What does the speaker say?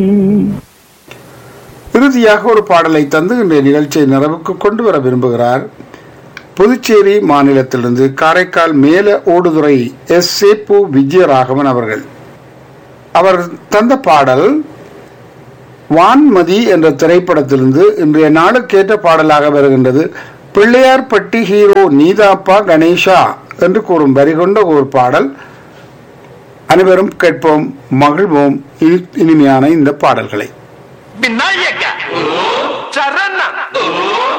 இறுதியாக ஒரு பாடலை தந்து இன்றைய நிகழ்ச்சியை நிறைவுக்கு கொண்டு வர விரும்புகிறார் புதுச்சேரி மாநிலத்திலிருந்து காரைக்கால் மேல ஓடுதுறை எஸ் சேப்பு விஜயராகவன் அவர்கள் அவர் தந்த பாடல் வான்மதி என்ற திரைப்படத்திலிருந்து இன்றைய நாளுக்கேற்ற பாடலாக வருகின்றது பிள்ளையார்பட்டி ஹீரோ நீதாப்பா கணேஷா என்று கூறும் வரி கொண்ட ஒரு பாடல் அனைவரும் கேட்போம் மகிழ்வோம் இனி- இனிமையான இந்த பாடல்களை விநாயக சரண